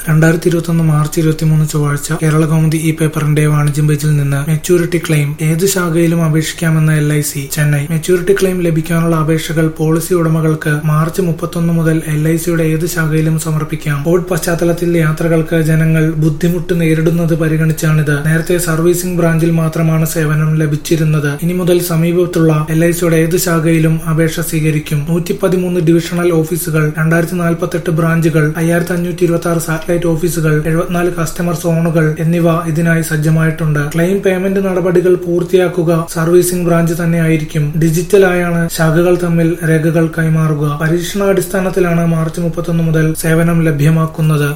രണ്ടായിരത്തി ഇരുപത്തൊന്ന് മാർച്ച് ഇരുപത്തിമൂന്ന് ചൊവ്വാഴ്ച കേരള കൗമുദി ഈ പേപ്പറിന്റെ വാണിജ്യം പേജിൽ നിന്ന് മെച്യൂരിറ്റി ക്ലെയിം ഏത് ശാഖയിലും അപേക്ഷിക്കാമെന്ന L I C Chennai maturity claim ലഭിക്കാനുള്ള അപേക്ഷകൾ പോളിസി ഉടമകൾക്ക് മാർച്ച് മുപ്പത്തൊന്ന് മുതൽ എൽ ഐ സിയുടെ ഏത് ശാഖയിലും സമർപ്പിക്കാം കോവിഡ് പശ്ചാത്തലത്തിൽ യാത്രകൾക്ക് ജനങ്ങൾ ബുദ്ധിമുട്ട് നേരിടുന്നത് പരിഗണിച്ചാണിത് നേരത്തെ സർവീസിംഗ് ബ്രാഞ്ചിൽ മാത്രമാണ് സേവനം ലഭിച്ചിരുന്നത് ഇനി മുതൽ സമീപത്തുള്ള എൽ ഐ സിയുടെ ഏത് ശാഖയിലും അപേക്ഷ സ്വീകരിക്കും നൂറ്റി പതിമൂന്ന് ഡിവിഷണൽ ഓഫീസുകൾ രണ്ടായിരത്തി നാൽപ്പത്തെട്ട് ബ്രാഞ്ചുകൾ അയ്യായിരത്തി അഞ്ഞൂറ്റി ഇരുപത്തി ആറ് സാറ്റലൈറ്റ് ഓഫീസുകൾ എഴുപത്തിനാല് കസ്റ്റമർ സോണുകൾ എന്നിവ ഇതിനായി സജ്ജമായിട്ടുണ്ട് ക്ലെയിം പേയ്മെന്റ് നടപടികൾ പൂർത്തിയാക്കുക സർവീസിംഗ് ബ്രാഞ്ച് തന്നെയായിരിക്കും ഡിജിറ്റലായാണ് ശാഖകൾ തമ്മിൽ രേഖകൾ കൈമാറുക പരീക്ഷണാടിസ്ഥാനത്തിലാണ് മാർച്ച് മുപ്പത്തൊന്ന് മുതൽ സേവനം ലഭ്യമാക്കുന്നത്